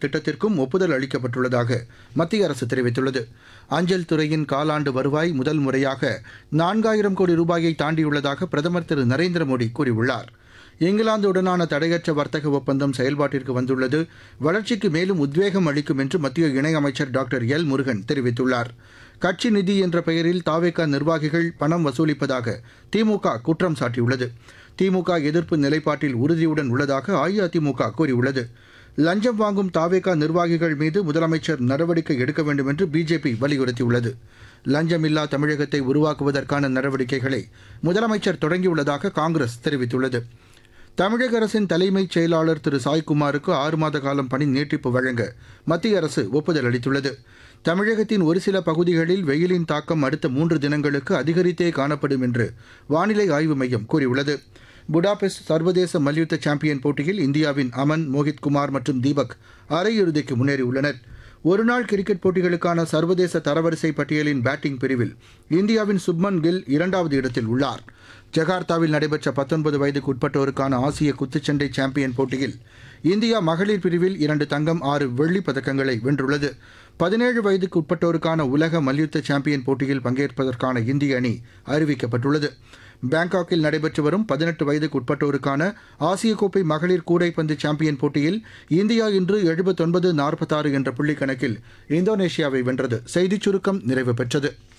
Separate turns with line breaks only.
திட்டத்திற்கும் ஒப்புதல் அளிக்கப்பட்டுள்ளதாக மத்திய அரசு தெரிவித்துள்ளது அஞ்சல் துறையின் காலாண்டு வருவாய் முதல் முறையாக நான்காயிரம் கோடி ரூபாயை தாண்டியுள்ளதாக பிரதமர் திரு நரேந்திர மோடி கூறியுள்ளார் இங்கிலாந்துடனான தடையற்ற வர்த்தக ஒப்பந்தம் செயல்பாட்டிற்கு வந்துள்ளது வளர்ச்சிக்கு மேலும் உத்வேகம் அளிக்கும் என்று மத்திய இணையமைச்சர் டாக்டர் எல் முருகன் தெரிவித்துள்ளார் கட்சி நிதி என்ற பெயரில் தாவேகா நிர்வாகிகள் பணம் வசூலிப்பதாக திமுக குற்றம் சாட்டியுள்ளது திமுக எதிர்ப்பு நிலைப்பாட்டில் உறுதியுடன் உள்ளதாக அஇஅதிமுக கூறியுள்ளது லஞ்சம் வாங்கும் தாவேகா நிர்வாகிகள் மீது முதலமைச்சர் நடவடிக்கை எடுக்க வேண்டும் என்று பிஜேபி வலியுறுத்தியுள்ளது லஞ்சமில்லா தமிழகத்தை உருவாக்குவதற்கான நடவடிக்கைகளை முதலமைச்சர் தொடங்கியுள்ளதாக காங்கிரஸ் தெரிவித்துள்ளது தமிழக அரசின் தலைமைச் செயலாளர் திரு சாய்குமாருக்கு ஆறு மாத காலம் பணி நீட்டிப்பு வழங்க மத்திய அரசு ஒப்புதல் அளித்துள்ளது தமிழகத்தின் ஒரு சில பகுதிகளில் வெயிலின் தாக்கம் அடுத்த மூன்று தினங்களுக்கு அதிகரித்தே காணப்படும் என்று வானிலை ஆய்வு மையம் கூறியுள்ளது புடாபெஸ்ட் சர்வதேச மல்யுத்த சாம்பியன் போட்டியில் இந்தியாவின் அமன் மோஹித் குமார் மற்றும் தீபக் அரையிறுதிக்கு முன்னேறியுள்ளனர் ஒருநாள் கிரிக்கெட் போட்டிகளுக்கான சர்வதேச தரவரிசை பட்டியலின் பேட்டிங் பிரிவில் இந்தியாவின் சுப்மன் கில் இரண்டாவது இடத்தில் உள்ளார் ஜகார்த்தாவில் நடைபெற்ற பத்தொன்பது வயதுக்கு உட்பட்டோருக்கான ஆசிய குத்துச்சண்டை சாம்பியன் போட்டியில் இந்தியா மகளிர் பிரிவில் இரண்டு தங்கம் ஆறு வெள்ளிப் பதக்கங்களை வென்றுள்ளது பதினேழு வயதுக்கு உட்பட்டோருக்கான உலக மல்யுத்த சாம்பியன் போட்டியில் பங்கேற்பதற்கான இந்திய அணி அறிவிக்கப்பட்டுள்ளது பாங்காக்கில் நடைபெற்று வரும் பதினெட்டு வயதுக்கு உட்பட்டோருக்கான ஆசிய கோப்பை மகளிர் கூடைப்பந்து சாம்பியன் போட்டியில் இந்தியா இன்று எழுபத்தொன்பது நாற்பத்தாறு என்ற புள்ளி கணக்கில் இந்தோனேஷியாவை வென்றது செய்திச் சுருக்கம் நிறைவு பெற்றது